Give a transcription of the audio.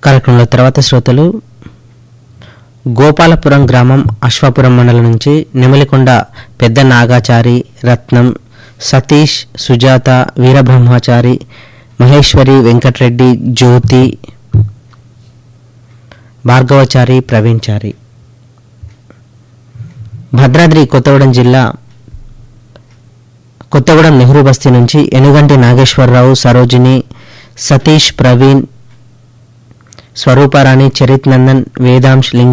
కార్యక్రమంలో తర్వాత శ్రోతలు గోపాలపురం గ్రామం అశ్వాపురం మండలం నుంచి నెమలికొండ పెద్ద నాగాచారి రత్నం సతీష్ సుజాత వీరబ్రహ్మచారి మహేశ్వరి వెంకటరెడ్డి జ్యోతి భార్గవచారి ప్రవీణ్చారి భద్రాద్రి కొత్తగూడెం జిల్లా కొత్తగూడెం నెహ్రూ బస్తీ నుంచి ఎనుగంటి నాగేశ్వరరావు సరోజిని సతీష్ ప్రవీణ్ స్వరూపారాణి చరిత్ నందన్ వేదాంశ్ లింగ